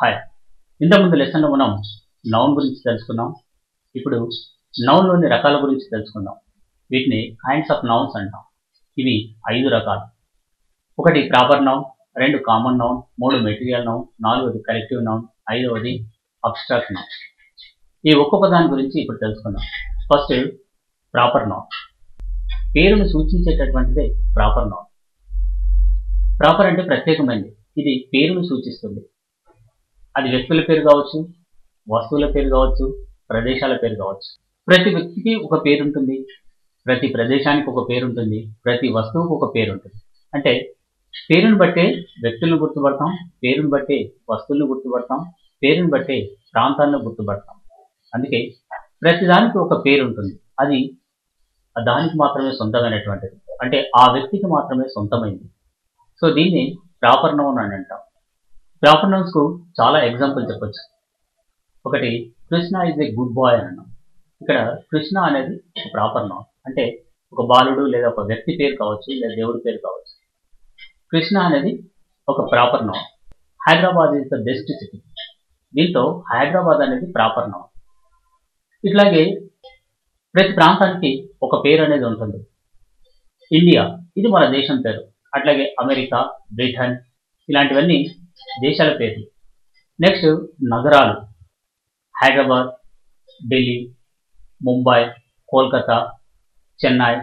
hi ఇంతకుముందు లెసన్లో మనం నౌన్ గురించి తెలుసుకున్నాం ఇప్పుడు నౌన్లోని రకాల గురించి తెలుసుకుందాం వీటిని కైండ్స్ ఆఫ్ నౌన్స్ అంటాం ఇవి ఐదు రకాలు ఒకటి ప్రాపర్ నౌన్ రెండు కామన్ నౌన్ మూడు మెటీరియల్ నౌన్ నాలుగవది కలెక్టివ్ నౌన్ ఐదవది అబ్స్ట్రాక్ట్ నౌన్ ఈ ఒక్కొక్క దాని గురించి ఇప్పుడు తెలుసుకుందాం ఫస్ట్ ప్రాపర్ నౌన్ పేరును సూచించేటటువంటిదే ప్రాపర్ నౌన్ ప్రాపర్ అంటే ప్రత్యేకమైనది ఇది పేరును సూచిస్తుంది అది వ్యక్తుల పేరు కావచ్చు వస్తువుల పేరు కావచ్చు ప్రదేశాల పేరు కావచ్చు ప్రతి వ్యక్తికి ఒక పేరు ఉంటుంది ప్రతి ప్రదేశానికి ఒక పేరు ఉంటుంది ప్రతి వస్తువుకు ఒక పేరు ఉంటుంది అంటే పేరును బట్టే వ్యక్తులను గుర్తుపడతాం పేరును బట్టే వస్తువులను గుర్తుపడతాం పేరును బట్టే ప్రాంతాలను గుర్తుపడతాం అందుకే ప్రతి దానికి ఒక పేరు ఉంటుంది అది దానికి మాత్రమే సొంతమైనటువంటిది అంటే ఆ వ్యక్తికి మాత్రమే సొంతమైంది సో దీన్ని ప్రాపర్ నౌన్ అని అంటాం ప్రాపర్ నౌన్స్ కు చాలా ఎగ్జాంపుల్ చెప్పొచ్చు ఒకటి Krishna is a good boy అని అన్నాం ఇక్కడ కృష్ణ అనేది ఒక ప్రాపర్ నౌన్ అంటే ఒక బాలుడు లేదా ఒక వ్యక్తి పేరు కావచ్చు లేదా దేవుడి పేరు కావచ్చు కృష్ణ అనేది ఒక proper noun Hyderabad is the best city దీంతో హైదరాబాద్ అనేది ప్రాపర్ నౌన్ ఇట్లాగే ప్రతి ప్రాంతానికి ఒక పేరు అనేది ఉంటుంది ఇండియా ఇది మన దేశం పేరు అట్లాగే అమెరికా బ్రిటన్ ఇలాంటివన్నీ దేశాల పేర్లు నెక్స్ట్ నగరాలు హైదరాబాద్ ఢిల్లీ ముంబై కోల్కతా చెన్నై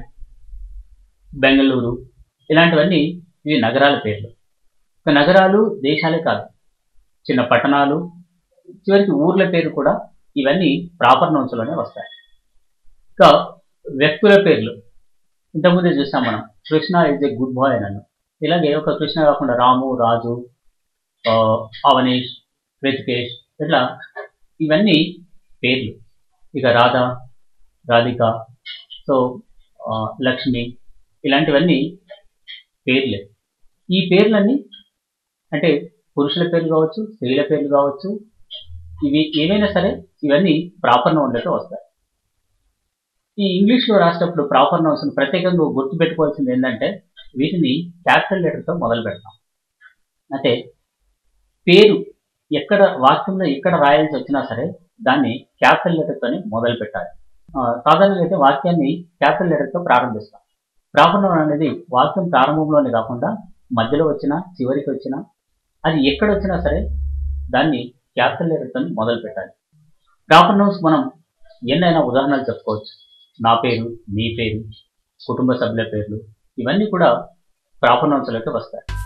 బెంగళూరు ఇలాంటివన్నీ ఇవి నగరాల పేర్లు ఇక నగరాలు దేశాలే కాదు చిన్న పట్టణాలు చివరికి ఊర్ల పేరు కూడా ఇవన్నీ ప్రాపర్ నౌన్స్లోనే వస్తాయి ఇక వ్యక్తుల పేర్లు ఇంతకుముందే చూసాం మనం Krishna is a good boy అని ఇలాగే ఒక కృష్ణ కాకుండా రాము రాజు అవనీష్ రితికేష్ ఇట్లా ఇవన్నీ పేర్లు ఇక రాధ రాధిక సో లక్ష్మి ఇలాంటివన్నీ పేర్లే ఈ పేర్లన్నీ అంటే పురుషుల పేర్లు కావచ్చు స్త్రీల పేర్లు కావచ్చు ఇవి ఏవైనా సరే ఇవన్నీ ప్రాపర్ నౌన్లతో వస్తాయి ఈ ఇంగ్లీష్లో రాసేటప్పుడు ప్రాపర్ నౌన్స్ ప్రత్యేకంగా గుర్తుపెట్టుకోవాల్సింది ఏంటంటే వీటిని క్యాపిటల్ లెటర్తో మొదలు పెడతాం అంటే పేరు ఎక్కడ వాక్యంలో ఎక్కడ రాయాల్సి వచ్చినా సరే దాన్ని క్యాపిటల్ లెటర్తోనే మొదలు పెట్టాలి సాధారణంగా అయితే వాక్యాన్ని క్యాపిటల్ లెటర్తో ప్రారంభిస్తాం ప్రాపర్ నౌన్ అనేది వాక్యం ప్రారంభంలోనే కాకుండా మధ్యలో వచ్చినా చివరికి వచ్చినా అది ఎక్కడ వచ్చినా సరే దాన్ని క్యాపిటల్ లెటర్తో మొదలు పెట్టాలి ప్రాపర్ నౌన్స్ మనం ఎన్నైనా ఉదాహరణలు చెప్పుకోవచ్చు నా పేరు మీ పేరు కుటుంబ సభ్యుల పేర్లు ఇవన్నీ కూడా ప్రాపర్ నౌన్స్లోకి వస్తాయి